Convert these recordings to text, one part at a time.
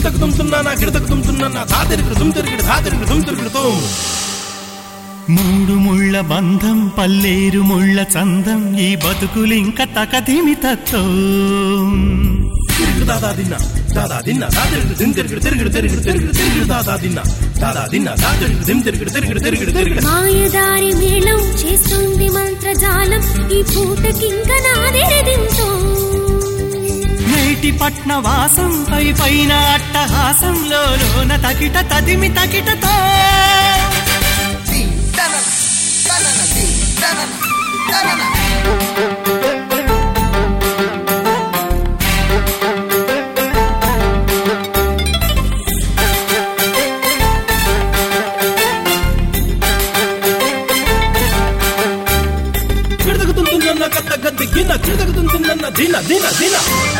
గిడతకు తుంతున్నా గిడతకు తుంతున్నా తాతిరిగిడు తుంతిరిగిడు తాతిరిగిడు తుంతిరిగిడుతో మూడు ముళ్ళ బంధం పల్లేరు ముళ్ళ చందం ఈ బతుకులింక తకదిమి తత్తో తిరిగిడు దాదా దిన్న దాదా దిన్న తాతిరిగిడు దింతిరిగిడు తిరిగిడు తిరిగిడు తిరిగిడు తిరిగిడు దాదా దిన్న దాదా దిన్న తాతిరిగిడు దింతిరిగిడు తిరిగిడు తిరిగిడు తిరిగిడు మాయదారి మేళం చేస్తుంది మంత్రజాలం ఈ పూటకింక నాదెరదింతో నేటి పట్న వాసం పై పైన అట్టహాసంలో లోన తకిట తదిమి తకిటతో గిడతకు తుంతున్న కత్త గద్ది గిన్న గిడతకు తుంతున్న దిన దిన దిన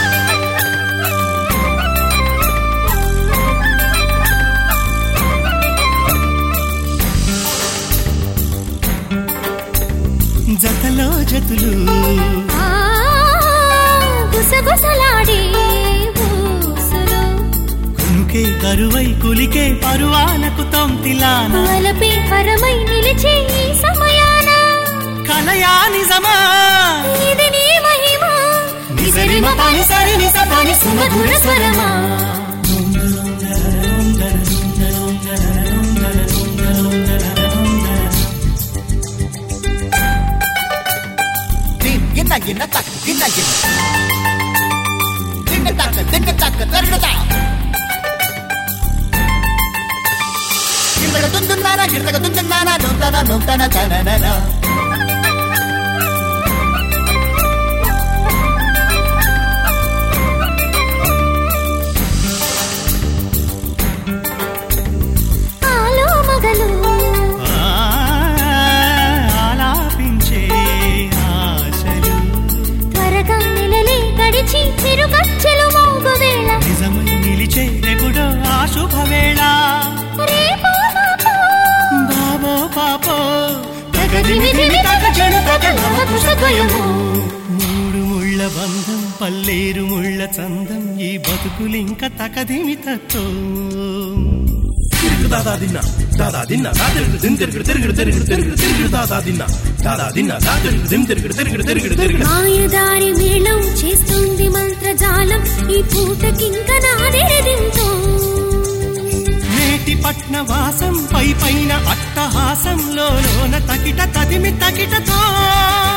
జతలో జతులు ఆ, గుసగుసలాడే ఊసులు కునుకే కరువై కులికే పరువాలకు తొంతిలాన వలపే పరమై నిలిచే ఈ సమయాన కలయా నిజమా ఇది నీ మహిమ నిజరిమ పని సరి నిజ పని సుమధుర స్వరమా గిన్న గిన్న తక్ గిన్న గిన్న దింగ తక్క దింగ తక్క తరుగుతా గిన్నగ తుందున్నానా గిన్నగ తుందున్నానా నొంతన నొంతన తననన ఆలో మగలు ఆ, ఆలాపించే ఆశలు త్వరగా నెలలే గడిచి చిరుగచ్చలు మోగు వేళ నిజమై నిలిచే రెపుడో ఆ శుభవేళ రేపో మాపో బాబో పాపో తగదిమి దిమి తగ చెడు తగ నవ కుశద్వయము. మూడు ముళ్ళ బంధం పల్లేరు ముళ్ళ చందం ఈ బతుకులింక తకదిమి తత్తో తిరిగిడు దాదా దిన్న దాదా దిన్న తాతిరిగిడు దింతిరిగిడు తిరిగిడు తిరిగిడు తిరిగిడు తిరిగిడు దాదా దిన్న దాదా దిన్న తాతిరిగిడు దింతిరిగిడు తిరిగిడు తిరిగిడు తిరిగిడు మాయదారి మేళం చేస్తుంది మంత్రజాలం ఈ పూటకింక నాదెరదింతో నేటి పట్న వాసం పై పైన అట్టహాసంలో లోన తకిట తదిమి తకిటతో